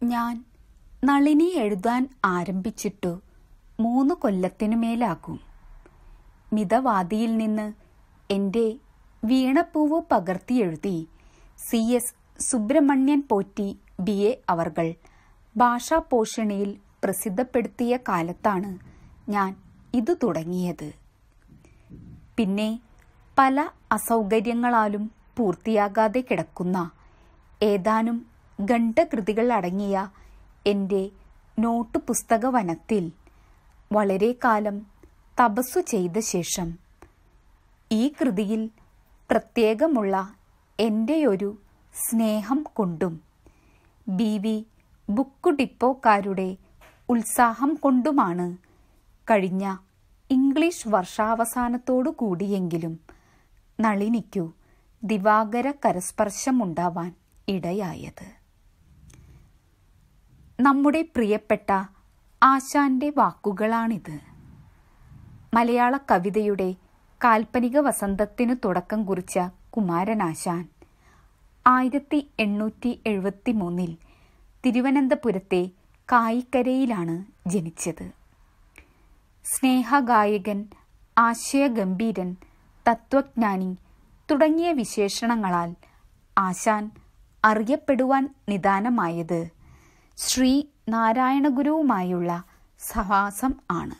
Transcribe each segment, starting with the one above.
ഞാൻ നളിനി എഴുതാൻ ആരംഭിച്ചിട്ടു മൂന്ന് കൊല്ലത്തിനു മേലാകും മിതവാദിയിൽ നിന്ന് എൻ്റെ വീണപ്പൂവ് പകർത്തിയെഴുതി C S Subrahmanyan Potti B A അവർകൾ ഭാഷാപോഷണിയിൽ പ്രസിദ്ധപ്പെടുത്തിയ കാലത്താണ് ഞാൻ ഇത് തുടങ്ങിയത് പിന്നെ പല അസൗകര്യങ്ങളാലും പൂർത്തിയാകാതെ കിടക്കുന്ന ഏതാനും ഖണ്ഡകൃതികൾ അടങ്ങിയ എൻ്റെ നോട്ട് പുസ്തക വനത്തിൽ വളരെ കാലം തപസ്സു ചെയ്ത ശേഷം ഈ കൃതിയിൽ പ്രത്യേകമുള്ള എൻ്റെയൊരു സ്നേഹം കൊണ്ടും ബി വി ബുക്ക് ഡിപ്പോക്കാരുടെ ഉത്സാഹം കൊണ്ടുമാണ് കഴിഞ്ഞ ഇംഗ്ലീഷ് വർഷാവസാനത്തോടു കൂടിയെങ്കിലും നളിനിക്കു ദിവാകര കരസ്പർശമുണ്ടാവാൻ ഇടയായത് നമ്മുടെ പ്രിയപ്പെട്ട ആശാന്റെ വാക്കുകളാണിത് മലയാള കവിതയുടെ കാൽപ്പനിക വസന്തത്തിനു തുടക്കം കുറിച്ച കുമാരനാശാൻ ആയിരത്തി എണ്ണൂറ്റി എഴുപത്തി മൂന്നിൽ തിരുവനന്തപുരത്തെ കായിക്കരയിലാണ് ജനിച്ചത് സ്നേഹഗായകൻ ആശയഗംഭീരൻ തത്വജ്ഞാനി തുടങ്ങിയ വിശേഷണങ്ങളാൽ ആശാൻ അറിയപ്പെടുവാൻ നിദാനമായത് ശ്രീ നാരായണഗുരുവുമായുള്ള സഹവാസം ആണ്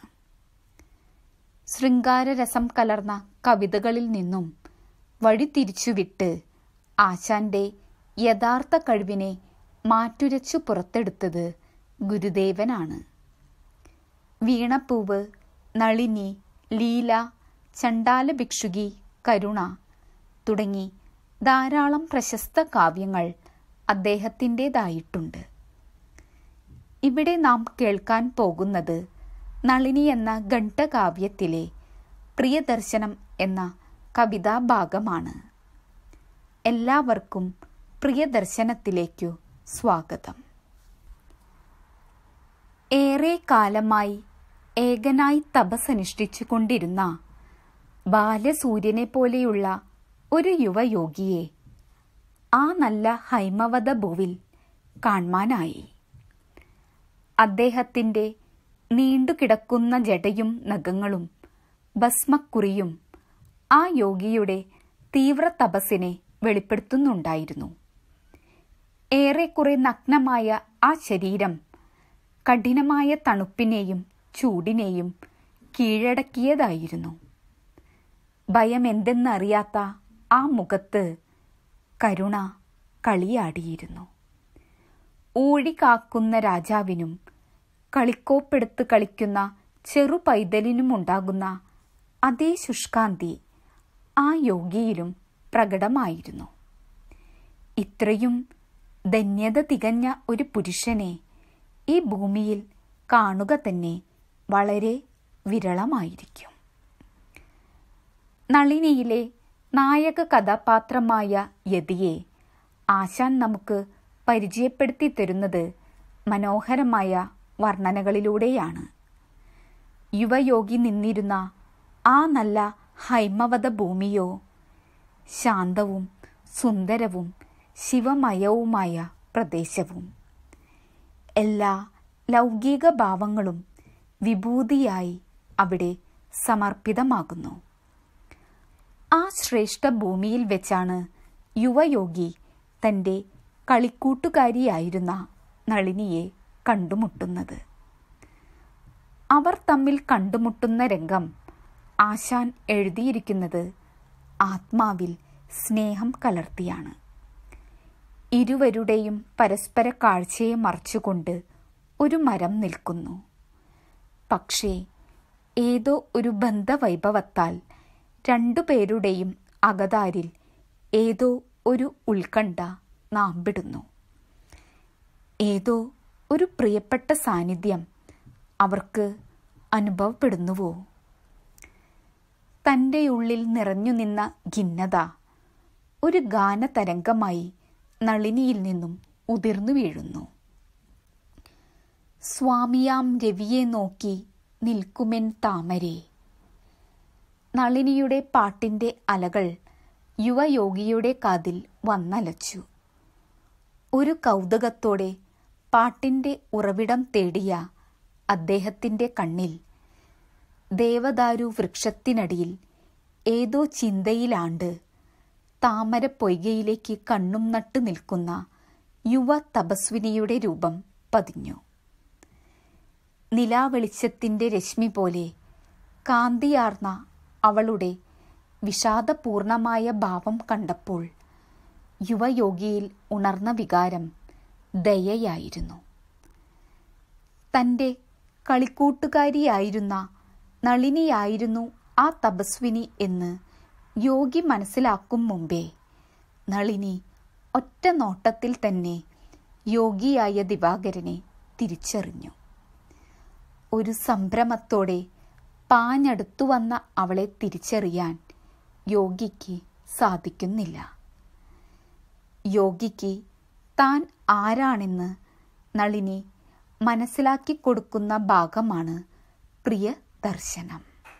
ശൃംഗാരരസം കലർന്ന കവിതകളിൽ നിന്നും വഴിതിരിച്ചുവിട്ട് ആശാന്റെ യഥാർത്ഥ കഴിവിനെ മാറ്റുരച്ചു പുറത്തെടുത്തത് ഗുരുദേവനാണ് വീണപ്പൂവ് നളിനി ലീല ചണ്ടാല ഭിക്ഷുകി കരുണ തുടങ്ങി ധാരാളം പ്രശസ്ത കാവ്യങ്ങൾ അദ്ദേഹത്തിൻ്റെതായിട്ടുണ്ട് ഇവിടെ നാം കേൾക്കാൻ പോകുന്നത് നളിനി എന്ന ഘണ്ഠകാവ്യത്തിലെ പ്രിയദർശനം എന്ന കവിതാഭാഗമാണ് എല്ലാവർക്കും പ്രിയദർശനത്തിലേക്കു സ്വാഗതം ഏറെ കാലമായി ഏകനായി തപസ്സനുഷ്ഠിച്ചു കൊണ്ടിരുന്ന ബാലസൂര്യനെ പോലെയുള്ള ഒരു യുവയോഗിയെ ആ നല്ല ഹൈമവത ഭൂവിൽ കാൺമാനായി അദ്ദേഹത്തിൻ്റെ നീണ്ടുകിടക്കുന്ന ജടയും നഖങ്ങളും ഭസ്മക്കുറിയും ആ യോഗിയുടെ തീവ്ര തപസ്സിനെ വെളിപ്പെടുത്തുന്നുണ്ടായിരുന്നു ഏറെക്കുറെ നഗ്നമായ ആ ശരീരം കഠിനമായ തണുപ്പിനെയും ചൂടിനെയും കീഴടക്കിയതായിരുന്നു ഭയം എന്തെന്നറിയാത്ത ആ മുഖത്ത് കരുണ കളിയാടിയിരുന്നു ഊഴികാക്കുന്ന രാജാവിനും കളിക്കോപ്പെടുത്ത് കളിക്കുന്ന ചെറു പൈതലിനുമുണ്ടാകുന്ന അതേ ശുഷ്കാന്തി ആ യോഗിയിലും പ്രകടമായിരുന്നു ഇത്രയും ധന്യത തികഞ്ഞ ഒരു പുരുഷനെ ഈ ഭൂമിയിൽ കാണുക തന്നെ വളരെ വിരളമായിരിക്കും നളിനിയിലെ നായക കഥാപാത്രമായ യതിയെ ആശാൻ നമുക്ക് പരിചയപ്പെടുത്തി തരുന്നത് മനോഹരമായ വർണ്ണനകളിലൂടെയാണ് യുവയോഗി നിന്നിരുന്ന ആ നല്ല ഹൈമവത ഭൂമിയോ ശാന്തവും സുന്ദരവും ശിവമയവുമായ പ്രദേശവും എല്ലാ ലൗകിക ഭാവങ്ങളും വിഭൂതിയായി അവിടെ സമർപ്പിതമാകുന്നു ആ ശ്രേഷ്ഠ ഭൂമിയിൽ വെച്ചാണ് യുവയോഗി തൻ്റെ കളിക്കൂട്ടുകാരിയായിരുന്ന നളിനിയെ കണ്ടുമുട്ടുന്നത് അവർ തമ്മിൽ കണ്ടുമുട്ടുന്ന രംഗം ആശാൻ എഴുതിയിരിക്കുന്നത് ആത്മാവിൽ സ്നേഹം കലർത്തിയാണ് ഇരുവരുടെയും പരസ്പര കാഴ്ചയെ മറച്ചുകൊണ്ട് ഒരു മരം നിൽക്കുന്നു പക്ഷേ ഏതോ ഒരു ബന്ധവൈഭവത്താൽ രണ്ടുപേരുടെയും അകതാരിൽ ഏതോ ഒരു ഉത്കണ്ഠ നാമ്പിടുന്നു ഏതോ ഒരു പ്രിയപ്പെട്ട സാന്നിധ്യം അവർക്ക് അനുഭവപ്പെടുന്നുവോ തൻ്റെ ഉള്ളിൽ നിറഞ്ഞു നിന്ന ഖിന്നത ഒരു ഗാനതരംഗമായി നളിനിയിൽ നിന്നും ഉതിർന്നു വീഴുന്നു സ്വാമിയാം രവിയെ നോക്കി നിൽക്കുമെൻ താമരേ നളിനിയുടെ പാട്ടിൻ്റെ അലകൾ യുവയോഗിയുടെ കാതിൽ വന്നലച്ചു ഒരു കൗതുകത്തോടെ പാട്ടിന്റെ ഉറവിടം തേടിയ അദ്ദേഹത്തിന്റെ കണ്ണിൽ ദേവദാരു വൃക്ഷത്തിനടിയിൽ ഏതോ ചിന്തയിലാണ്ട് താമര പൊയ്കയിലേക്ക് കണ്ണും നട്ടു നിൽക്കുന്ന യുവ തപസ്വിനിയുടെ രൂപം പതിഞ്ഞു നിലാവെളിച്ചത്തിന്റെ രശ്മി പോലെ കാന്തിയാർന്ന അവളുടെ വിഷാദപൂർണമായ ഭാവം കണ്ടപ്പോൾ യുവയോഗിയിൽ ഉണർന്ന വികാരം ദയയായിരുന്നു തന്റെ കളിക്കൂട്ടുകാരിയായിരുന്ന നളിനിയായിരുന്നു ആ തപസ്വിനി എന്ന് യോഗി മനസ്സിലാക്കും മുമ്പേ നളിനി ഒറ്റ നോട്ടത്തിൽ തന്നെ യോഗിയായ ദിവാകരനെ തിരിച്ചറിഞ്ഞു ഒരു സംഭ്രമത്തോടെ പാഞ്ഞടുത്തു വന്ന അവളെ തിരിച്ചറിയാൻ യോഗിക്ക് സാധിക്കുന്നില്ല യോഗിക്ക് താൻ ആരാണെന്ന് നളിനി മനസ്സിലാക്കി കൊടുക്കുന്ന ഭാഗമാണ് പ്രിയ ദർശനം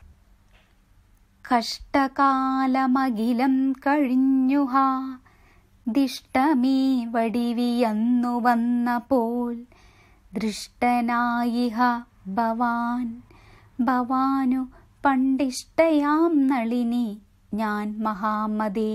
കഷ്ടകാലമകിലം കഴിഞ്ഞുഹാ ദിഷ്ടമീ വടിവിയന്നു വന്നപ്പോൾ ദൃഷ്ടനായിഹ ഭവാൻ ഭവാനു പണ്ടിഷ്ടയാം നളിനി ഞാൻ മഹാമതേ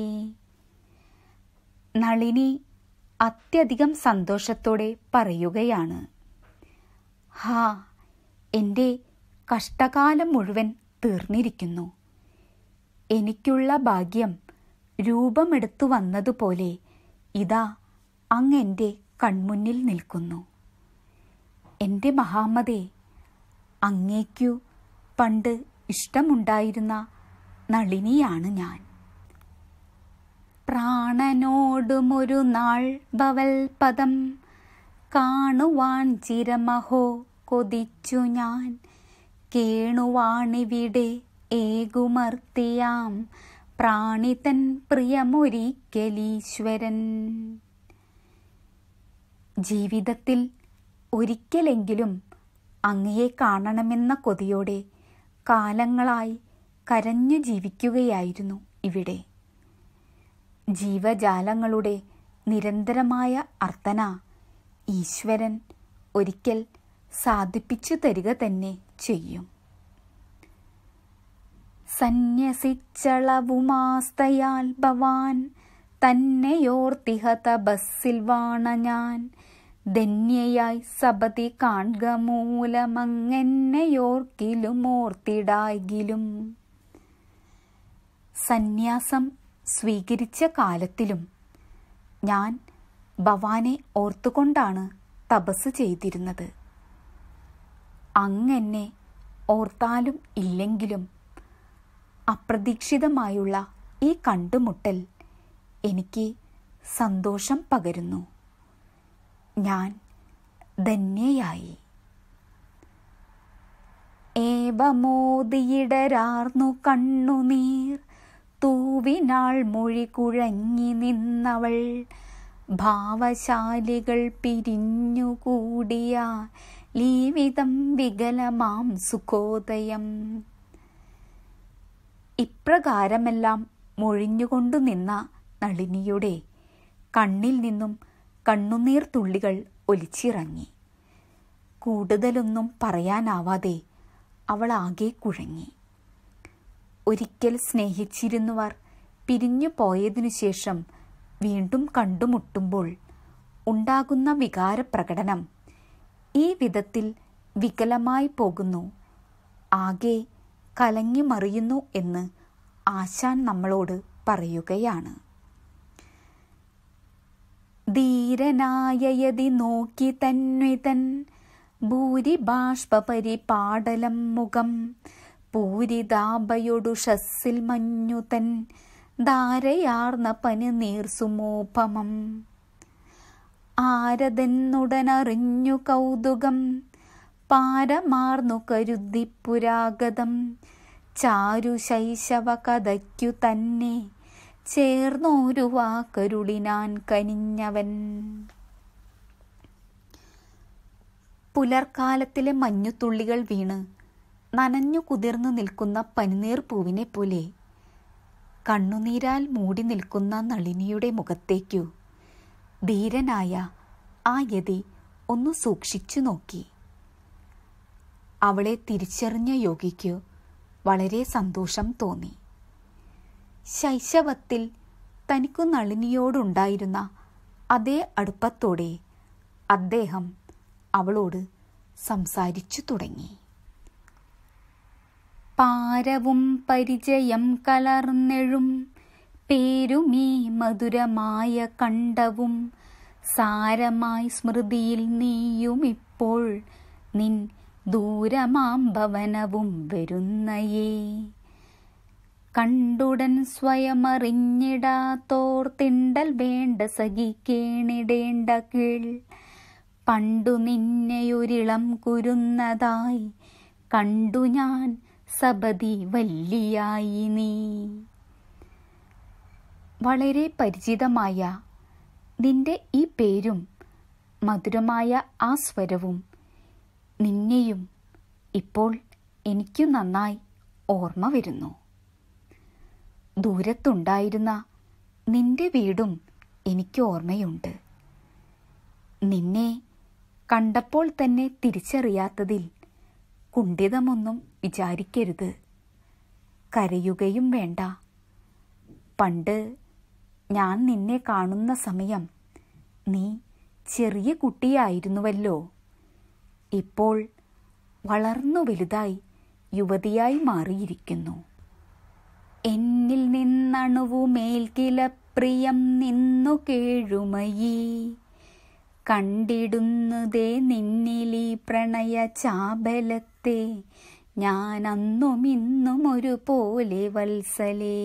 നളിനി അത്യധികം സന്തോഷത്തോടെ പറയുകയാണ് ഹാ എൻ്റെ കഷ്ടകാലം മുഴുവൻ തീർന്നിരിക്കുന്നു എനിക്കുള്ള ഭാഗ്യം രൂപമെടുത്തു വന്നതുപോലെ ഇതാ അങ്ങെൻ്റെ കൺമുന്നിൽ നിൽക്കുന്നു എൻ്റെ മഹാമതേ അങ്ങേക്കു പണ്ട് ഇഷ്ടമുണ്ടായിരുന്ന നളിനിയാണ് ഞാൻ പ്രാണനോടുമൊരു നാൾ ഭവൽപദം കാണുവാൻ ചിരമഹോ കൊതിച്ചു ഞാൻ കേണുവാണിവിടെ ഏകുമർത്തിയാം പ്രാണിതൻ പ്രിയമൊരിക്കലീശ്വരൻ ജീവിതത്തിൽ ഒരിക്കലെങ്കിലും അങ്ങയെ കാണണമെന്ന കൊതിയോടെ കാലങ്ങളായി കരഞ്ഞു ജീവിക്കുകയായിരുന്നു ഇവിടെ ജീവജാലങ്ങളുടെ നിരന്തരമായ അർത്ഥന ഈശ്വരൻ ഒരിക്കൽ സാധിപ്പിച്ചു തരിക തന്നെ ചെയ്യും സന്യസിച്ചളവുമാസ്തയാൽ ഭവാൻ തന്നെയോർത്തിഹ തപസ്സിൽ വാണ ഞാൻ ധന്യയായി സപതി കാൺക മൂലമങ്ങെന്നെയോർക്കിലും ഓർത്തിടായിലും സന്യാസം സ്വീകരിച്ച കാലത്തിലും ഞാൻ ഭവാനെ ഓർത്തുകൊണ്ടാണ് തപസ് ചെയ്തിരുന്നത് അങ്ങെന്നെ ഓർത്താലും ഇല്ലെങ്കിലും അപ്രതീക്ഷിതമായുള്ള ഈ കണ്ടുമുട്ടൽ എനിക്ക് സന്തോഷം പകരുന്നു ഞാൻ ധന്യയായി ഏവമോദിയിടരാർന്നു കണ്ണുനീർ തൂവിനാൾ മൊഴി കുഴങ്ങി നിന്നവൾ ഭാവശാലികൾ പിരിഞ്ഞുകൂടിയ ലീവിതം വികലമാം സുഖോദയം ഇപ്രകാരമെല്ലാം മൊഴിഞ്ഞുകൊണ്ടു നിന്ന നളിനിയുടെ കണ്ണിൽ നിന്നും കണ്ണുനീർ തുള്ളികൾ ഒലിച്ചിറങ്ങി കൂടുതലൊന്നും പറയാനാവാതെ അവൾ ആകെ കുഴങ്ങി ഒരിക്കൽ സ്നേഹിച്ചിരുന്നവർ പിരിഞ്ഞു പോയതിനു ശേഷം വീണ്ടും കണ്ടുമുട്ടുമ്പോൾ ഉണ്ടാകുന്ന വികാരപ്രകടനം ഈ വിധത്തിൽ വികലമായി പോകുന്നു ആകെ കലങ്ങി മറിയുന്നു എന്ന് ആശാൻ നമ്മളോട് പറയുകയാണ് ധീരനായയതി നോക്കി തന്വിതൻ ഭൂരിബാഷ്പരിപാടലം മുഖം പൂരിതാപയൊടു ഷസ്സിൽ മഞ്ഞുതൻ ധാരയാർന്ന പനിനീർ സുമോപമം ആരതെന്നുടനറിഞ്ഞു കൗതുകം പാരമാർന്നു കരുതി പുരാഗതം ചാരു ശൈശവ കഥയ്ക്കു തന്നെ ചേർന്നോരു വാക്കരുളിനാൻ കനിഞ്ഞവൻ പുലർക്കാലത്തിലെ മഞ്ഞുതുള്ളികൾ വീണ് നനഞ്ഞു കുതിർന്നു നിൽക്കുന്ന പനിനീർ പൂവിനെ പോലെ കണ്ണുനീരാൽ മൂടി നിൽക്കുന്ന നളിനിയുടെ മുഖത്തേക്കു ധീരനായ ആ യതി ഒന്ന് സൂക്ഷിച്ചു നോക്കി അവളെ തിരിച്ചറിഞ്ഞ യോഗിക്ക് വളരെ സന്തോഷം തോന്നി ശൈശവത്തിൽ തനിക്കു നളിനിയോടുണ്ടായിരുന്ന അതേ അടുപ്പത്തോടെ അദ്ദേഹം അവളോട് സംസാരിച്ചു തുടങ്ങി പാരവും പരിചയം കലർന്നെഴും പേരുമീ മധുരമായ കണ്ടവും സാരമായി സ്മൃതിയിൽ നീയുമിപ്പോൾ നിൻ ദൂരമാം ഭവനവും വരുന്നയേ കണ്ടുടൻ സ്വയമറിഞ്ഞിടാത്തോർ തിണ്ടൽ വേണ്ട സഖിക്കേണിടേണ്ട കീൾ പണ്ടു നിന്നെയൊരിളം കുരുന്നതായി കണ്ടു ഞാൻ സബതി വല്ലിയായി നീ വളരെ പരിചിതമായ നിന്റെ ഈ പേരും മധുരമായ ആ സ്വരവും നിന്നെയും ഇപ്പോൾ എനിക്കു നന്നായി ഓർമ്മ വരുന്നു ദൂരത്തുണ്ടായിരുന്ന നിന്റെ വീടും എനിക്ക് ഓർമ്മയുണ്ട് നിന്നെ കണ്ടപ്പോൾ തന്നെ തിരിച്ചറിയാത്തതിൽ കുണ്ഠിതമൊന്നും വിചാരിക്കരുത് കരയുകയും വേണ്ട പണ്ട് ഞാൻ നിന്നെ കാണുന്ന സമയം നീ ചെറിയ കുട്ടിയായിരുന്നുവല്ലോ ഇപ്പോൾ വളർന്നു വലുതായി യുവതിയായി മാറിയിരിക്കുന്നു എന്നിൽ നിന്നണുവുമേൽക്കില പ്രിയം നിന്നു കേഴുമയീ കണ്ടിടുന്നതേ നിന്നിലീ പ്രണയ ചാബലത്തെ ഞാൻ അന്നും ഇന്നും ഒരുപോലെ വത്സലേ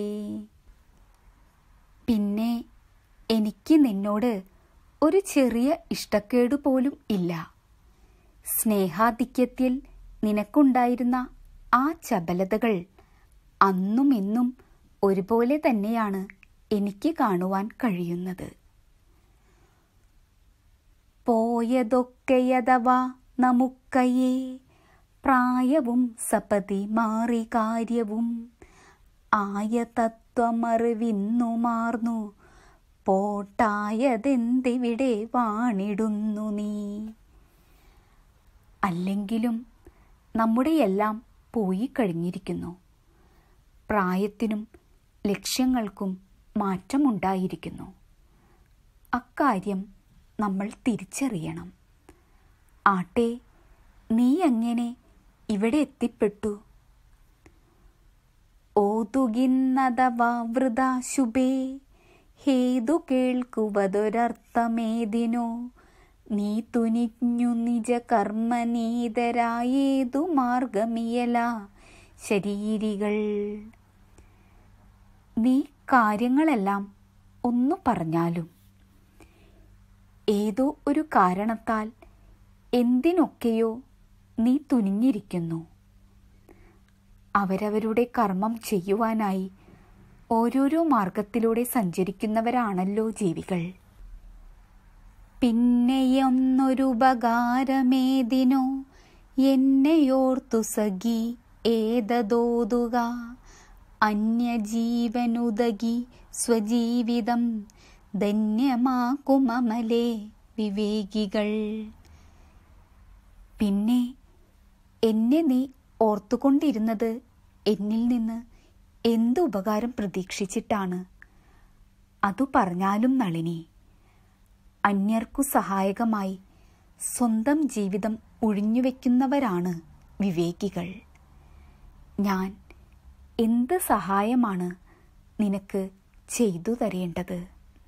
പിന്നെ എനിക്ക് നിന്നോട് ഒരു ചെറിയ ഇഷ്ടക്കേടു പോലും ഇല്ല സ്നേഹാധിക്യത്തിൽ നിനക്കുണ്ടായിരുന്ന ആ ചപലതകൾ അന്നും ഇന്നും ഒരുപോലെ തന്നെയാണ് എനിക്ക് കാണുവാൻ കഴിയുന്നത് പോയതൊക്കെയഥവാ നമുക്കയേ പ്രായവും സപതി മാറി കാര്യവും ആയ തത്വമറിവിന്നു മാർന്നു പോട്ടായതെന്തിവിടെ വാണിടുന്നു നീ അല്ലെങ്കിലും നമ്മുടെയെല്ലാം പോയി കഴിഞ്ഞിരിക്കുന്നു പ്രായത്തിനും ലക്ഷ്യങ്ങൾക്കും മാറ്റമുണ്ടായിരിക്കുന്നു അക്കാര്യം നമ്മൾ തിരിച്ചറിയണം ആട്ടെ നീ എങ്ങനെ ഇവിടെ എത്തിപ്പെട്ടു ഓതുകിന്നതവാ വൃതാശുഭേ ഹേതു കേൾക്കുവതൊരർത്ഥമേതിനോ നീ തുനിഞ്ഞു നിജ കർമ്മനീതരായേതു മാർഗമിയല ശരീരികൾ നീ കാര്യങ്ങളെല്ലാം ഒന്നു പറഞ്ഞാലും ഏതോ ഒരു കാരണത്താൽ എന്തിനൊക്കെയോ നീ തുനിഞ്ഞിരിക്കുന്നു അവരവരുടെ കർമ്മം ചെയ്യുവാനായി ഓരോരോ മാർഗത്തിലൂടെ സഞ്ചരിക്കുന്നവരാണല്ലോ ജീവികൾ പിന്നെയൊന്നൊരുപകാരമേതിനോ എന്നെയോർത്തു സഖി ഏതതോതുക അന്യജീവനുതകി സ്വജീവിതം ധന്യമാക്കുമമലേ വിവേകികൾ പിന്നെ എന്നെ നീ ഓർത്തുകൊണ്ടിരുന്നത് എന്നിൽ നിന്ന് എന്ത് ഉപകാരം പ്രതീക്ഷിച്ചിട്ടാണ് അതു പറഞ്ഞാലും നളിനി അന്യർക്കു സഹായകമായി സ്വന്തം ജീവിതം ഒഴിഞ്ഞുവെക്കുന്നവരാണ് വിവേകികൾ ഞാൻ എന്ത് സഹായമാണ് നിനക്ക് ചെയ്തു തരേണ്ടത്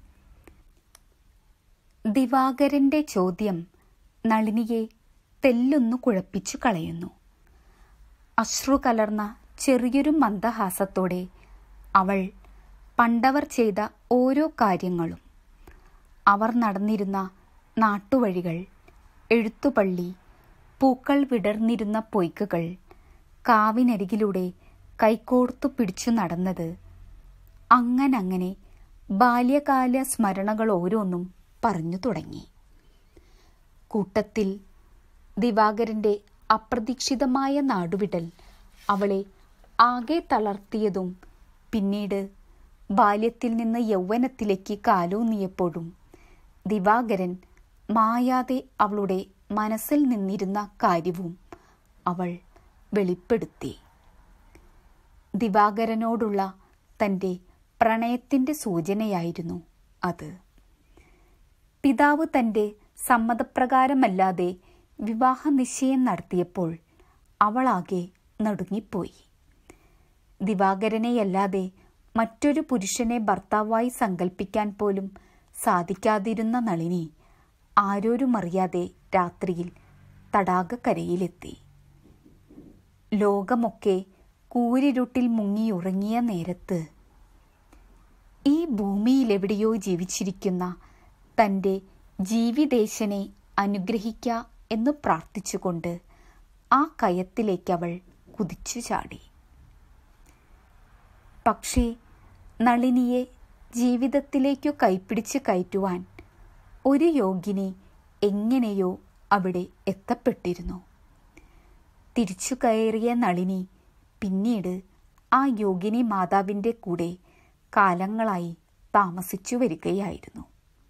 ദിവാകരന്റെ ചോദ്യം നളിനിയെ തെല്ലൊന്നു കുഴപ്പിച്ചു കളയുന്നു അശ്രു കലർന്ന ചെറിയൊരു മന്ദഹാസത്തോടെ അവൾ പണ്ടവർ ചെയ്ത ഓരോ കാര്യങ്ങളും അവർ നടന്നിരുന്ന നാട്ടുവഴികൾ എഴുത്തുപള്ളി പൂക്കൾ വിടർന്നിരുന്ന പൊയ്ക്കുകൾ കാവിനരികിലൂടെ കൈകോർത്തു പിടിച്ചു നടന്നത് അങ്ങനങ്ങനെ ബാല്യകാല സ്മരണകൾ ഓരോന്നും പറഞ്ഞു തുടങ്ങി കൂട്ടത്തിൽ ദിവാകരന്റെ അപ്രതീക്ഷിതമായ നാടുവിടൽ അവളെ ആകെ തളർത്തിയതും പിന്നീട് ബാല്യത്തിൽ നിന്ന് യൗവനത്തിലേക്ക് കാലൂന്നിയപ്പോഴും ദിവാകരൻ മായാതെ അവളുടെ മനസ്സിൽ നിന്നിരുന്ന കാര്യവും അവൾ വെളിപ്പെടുത്തി ദിവാകരനോടുള്ള തൻ്റെ പ്രണയത്തിൻ്റെ സൂചനയായിരുന്നു അത് പിതാവ് തൻ്റെ സമ്മതപ്രകാരമല്ലാതെ വിവാഹ നിശ്ചയം നടത്തിയപ്പോൾ അവളാകെ നടുങ്ങിപ്പോയി ദിവാകരനെയല്ലാതെ മറ്റൊരു പുരുഷനെ ഭർത്താവായി സങ്കല്പിക്കാൻ പോലും സാധിക്കാതിരുന്ന നളിനി ആരോരുമറിയാതെ രാത്രിയിൽ തടാകക്കരയിലെത്തി ലോകമൊക്കെ കൂരിരുട്ടിൽ മുങ്ങിയുറങ്ങിയ നേരത്ത് ഈ ഭൂമിയിലെവിടെയോ ജീവിച്ചിരിക്കുന്ന തൻ്റെ ജീവിതേശനെ അനുഗ്രഹിക്ക എന്ന് പ്രാർത്ഥിച്ചുകൊണ്ട് ആ കയത്തിലേക്ക് അവൾ കുതിച്ചു ചാടി പക്ഷേ നളിനിയെ ജീവിതത്തിലേക്കു കൈപ്പിടിച്ച് കയറ്റുവാൻ ഒരു യോഗിനി എങ്ങനെയോ അവിടെ എത്തപ്പെട്ടിരുന്നു തിരിച്ചു കയറിയ നളിനി പിന്നീട് ആ യോഗിനി മാതാവിൻ്റെ കൂടെ കാലങ്ങളായി താമസിച്ചു വരികയായിരുന്നു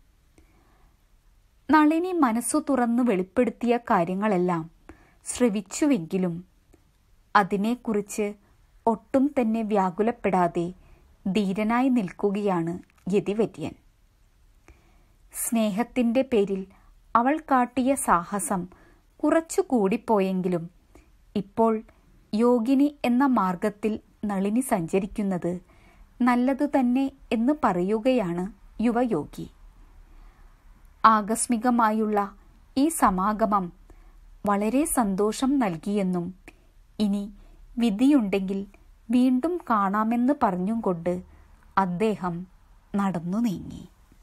നളിനി മനസ്സു തുറന്നു വെളിപ്പെടുത്തിയ കാര്യങ്ങളെല്ലാം ശ്രവിച്ചുവെങ്കിലും അതിനെക്കുറിച്ച് ഒട്ടും തന്നെ വ്യാകുലപ്പെടാതെ ധീരനായി നിൽക്കുകയാണ് യതിവര്യൻ സ്നേഹത്തിൻ്റെ പേരിൽ അവൾ കാട്ടിയ സാഹസം കുറച്ചു കൂടിപ്പോയെങ്കിലും ഇപ്പോൾ യോഗിനി എന്ന മാർഗത്തിൽ നളിനി സഞ്ചരിക്കുന്നത് നല്ലതു തന്നെ എന്ന് പറയുകയാണ് യുവയോഗി ആകസ്മികമായുള്ള ഈ സമാഗമം വളരെ സന്തോഷം നൽകിയെന്നും ഇനി വിധിയുണ്ടെങ്കിൽ വീണ്ടും കാണാമെന്ന് പറഞ്ഞും കൊണ്ട് അദ്ദേഹം നടന്നു നീങ്ങി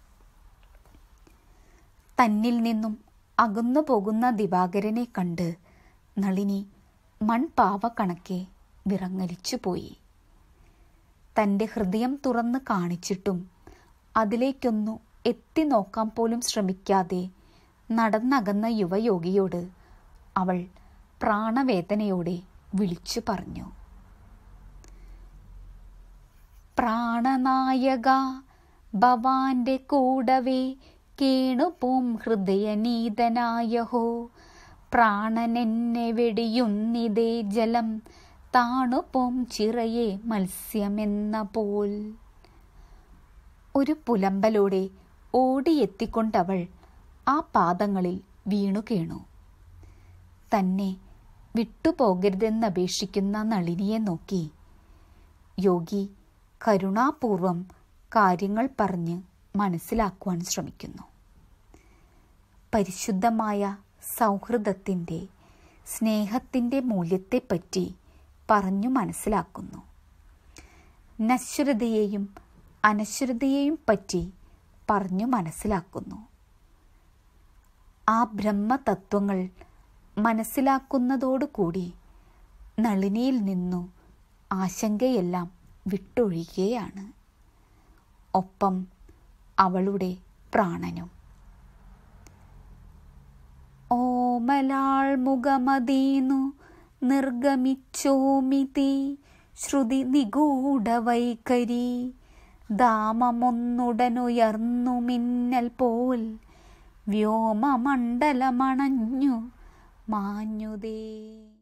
തന്നിൽ നിന്നും അകന്നു പോകുന്ന ദിവാകരനെ കണ്ട് നളിനി മൺപാവ കണക്കെ വിറങ്ങലിച്ചുപോയി തൻ്റെ ഹൃദയം തുറന്ന് കാണിച്ചിട്ടും അതിലേക്കൊന്നു എത്തി നോക്കാൻ പോലും ശ്രമിക്കാതെ നടന്നകന്ന യുവയോഗിയോട് അവൾ പ്രാണവേദനയോടെ വിളിച്ചു പറഞ്ഞു പ്രാണനായക ഭവാന്റെ കൂടവേ കേണുപോം ഹൃദയനീതനായഹോ പ്രാണനെന്നെ വെടിയുന്നിതേ ജലം താണുപോം ചിറയെ മത്സ്യമെന്ന പോൽ ഒരു പുലമ്പലോടെ ഓടിയെത്തിക്കൊണ്ടവൾ ആ പാദങ്ങളിൽ വീണു കേണു തന്നെ വിട്ടുപോകരുതെന്നപേക്ഷിക്കുന്ന നളിനിയെ നോക്കി യോഗി കരുണാപൂർവം കാര്യങ്ങൾ പറഞ്ഞ് മനസ്സിലാക്കുവാൻ ശ്രമിക്കുന്നു പരിശുദ്ധമായ സൗഹൃദത്തിൻ്റെ സ്നേഹത്തിൻ്റെ മൂല്യത്തെപ്പറ്റി പറഞ്ഞു മനസ്സിലാക്കുന്നു നശ്വരതയെയും അനശ്വരതയെയും പറ്റി പറഞ്ഞു മനസ്സിലാക്കുന്നു ആ ബ്രഹ്മതത്വങ്ങൾ മനസ്സിലാക്കുന്നതോടുകൂടി നളിനിയിൽ നിന്നു ആശങ്കയെല്ലാം വിട്ടൊഴിയുകയാണ് ഒപ്പം അവളുടെ പ്രാണനും ഓമലാൾ മുഖമതീന്നു നിർഗമിച്ചോമിതി ശ്രുതി നിഗൂഢവൈഖരി ദാമമൊന്നുടനുയർന്നു മിന്നൽ പോൽ വ്യോമമണ്ഡലമണഞ്ഞു മാഞ്ഞുതേ